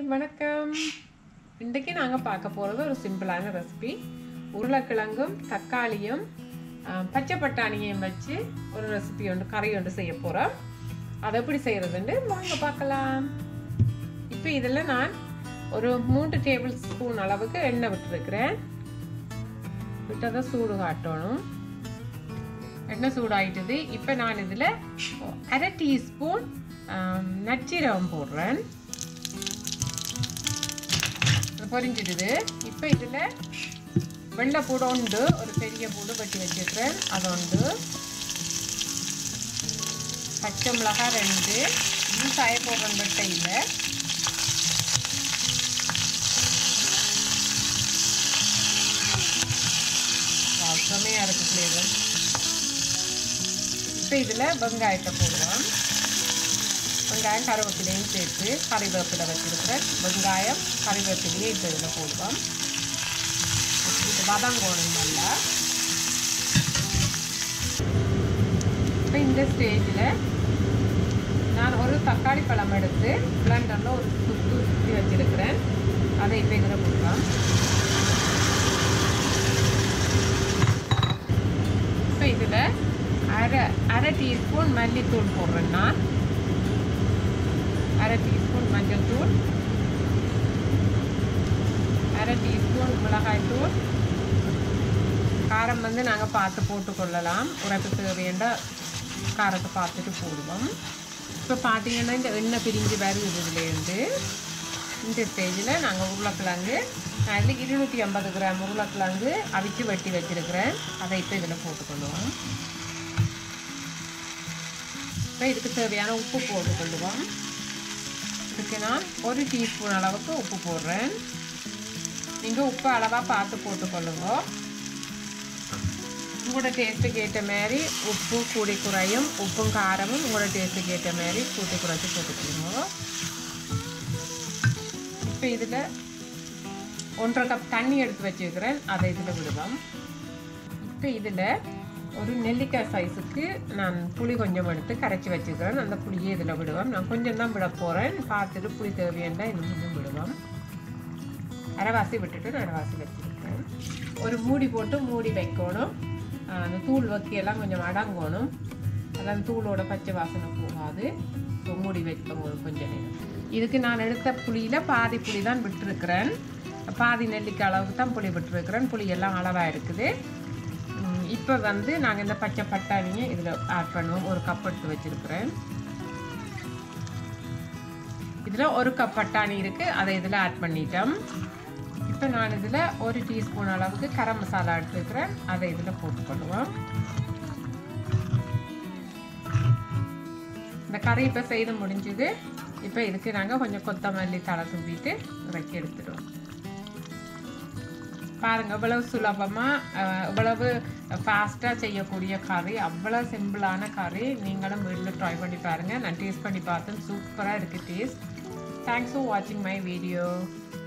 வணக்கம் இன்றைக்கு நாங்கள் பார்க்க போகிறது ஒரு சிம்பிளான ரெசிபி உருளைக்கிழங்கும் தக்காளியும் ஆ, பச்சை பட்டாணியையும் வச்சு ஒரு ரெசிபி ஒன்று கறி ஒன்று செய்ய போகிறோம் அதை எப்படி செய்கிறதுன்னு வாங்க பார்க்கலாம் இப்போ இதில் நான் ஒரு மூன்று டேபிள் ஸ்பூன் அளவுக்கு எண்ணெய் விட்டுருக்கிறேன் விட்டதை சூடு காட்டணும் எண்ணெய் சூடாயிட்டது இப்போ நான் இதில் அரை டீஸ்பூன் நச்சீரகம் போடுறேன் இது பொரிஞ்சிடுது இப்போ இதில் வெள்ளை பூடு உண்டு ஒரு பெரிய பூடு வெட்டி வச்சுருக்கிறேன் அது உண்டு பச்சை மிளகாய் ரெண்டு இன்னும் சாய போடுறேன் வெட்டை இல்லை செம்மையாக இருக்குது ஃப்ளேவர் இப்போ இதில் வெங்காயத்தை போடுவோம் வெங்காயம் கருவேப்பிலையும் சேர்த்து கறிவேப்பிலை வச்சுருக்கிறேன் வெங்காயம் கறிவேப்பிலையே இப்போ இதில் போடுவோம் இது வதங்கணும் நல்லா இப்போ இந்த ஸ்டேஜில் நான் ஒரு தக்காளி பழம் எடுத்து பிளண்டரில் ஒரு சுத்து சுற்றி வச்சுருக்கிறேன் அதை இப்போ இதில் போடுவோம் இப்போ இதில் அரை அரை டீஸ்பூன் மல்லித்தூள் போடுறேன் நான் அரை டீஸ்பூன் மஞ்சள் தூள் அரை டீஸ்பூன் மிளகாய் தூள் காரம் வந்து நாங்கள் பார்த்து போட்டுக்கொள்ளலாம் உரைப்பு தேவையான காரத்தை பார்த்துட்டு போடுவோம் இப்போ பார்த்தீங்கன்னா இந்த எண்ணெய் பிரிஞ்சு வருது இதுலேருந்து இந்த ஸ்டேஜில் நாங்கள் உருளைக்கிழங்கு நான் இதில் இருநூற்றி ஐம்பது கிராம் உருளைக்கிழங்கு அவிச்சு வெட்டி வச்சுருக்கிறேன் அதை இப்போ இதில் போட்டுக்கொள்ளுவோம் இப்போ இதுக்கு தேவையான உப்பு போட்டுக்கொள்ளுவோம் இதுக்கு நான் ஒரு டீஸ்பூன் அளவுக்கு உப்பு போடுறேன் நீங்கள் உப்பு அளவாக பார்த்து போட்டுக்கொள்ளுங்க உங்களோட டேஸ்ட்டுக்கு ஏற்ற மாதிரி உப்பு கூடி குறையும் உப்பும் காரமும் உங்களோட டேஸ்ட்டுக்கு ஏற்ற மாதிரி கூட்டி குறைச்சி போட்டுக்கொள்ளுங்க இப்போ இதில் ஒன்றரை கப் தண்ணி எடுத்து வச்சுருக்கிறேன் அதை இதில் விடுவோம் இப்போ இதில் ஒரு நெல்லிக்காய் சைஸுக்கு நான் புளி கொஞ்சம் எடுத்து கரைச்சி வச்சுக்கிறேன் அந்த புளியை இதில் விடுவோம் நான் கொஞ்சம் தான் விட போகிறேன் பார்த்துட்டு புளி தேவையாண்டா இன்னும் கொஞ்சம் விடுவோம் அரைவாசி விட்டுட்டு நான் அரைவாசி வச்சுருக்கேன் ஒரு மூடி போட்டு மூடி வைக்கணும் அந்த தூள் வக்கியெல்லாம் கொஞ்சம் அடங்கணும் அதான் தூளோட பச்சை வாசனை போகாது ஸோ மூடி வைப்போம் ஒரு கொஞ்சம் நேரம் இதுக்கு நான் எடுத்த புளியில் பாதி புளி தான் விட்டுருக்கிறேன் பாதி நெல்லிக்காய் அளவுக்கு தான் புளி விட்டுருக்கிறேன் புளி எல்லாம் அளவாக இருக்குது இப்போ வந்து நாங்கள் இந்த பச்சை பட்டாணியை இதில் ஆட் பண்ணுவோம் ஒரு கப் எடுத்து வச்சுருக்கிறேன் இதில் ஒரு கப் பட்டாணி இருக்குது அதை இதில் ஆட் பண்ணிட்டோம் இப்போ நான் இதில் ஒரு டீஸ்பூன் அளவுக்கு கரம் மசாலா எடுத்துக்கிறேன் அதை இதில் போட்டுக்கொள்ளுவோம் இந்த கறி இப்போ செய்து முடிஞ்சுது இப்போ இதுக்கு நாங்கள் கொஞ்சம் கொத்தமல்லி தலை தூவிட்டு இறக்கி எடுத்துடுவோம் பாருங்கள் இவ்வளவு சுலபமாக இவ்வளவு ஃபாஸ்ட்டாக செய்யக்கூடிய கறி அவ்வளோ சிம்பிளான கறி நீங்களும் வீட்டில் ட்ரை பண்ணி பாருங்கள் நான் டேஸ்ட் பண்ணி பார்த்தேன் சூப்பராக இருக்குது டேஸ்ட் தேங்க்ஸ் ஃபார் வாட்சிங் மை வீடியோ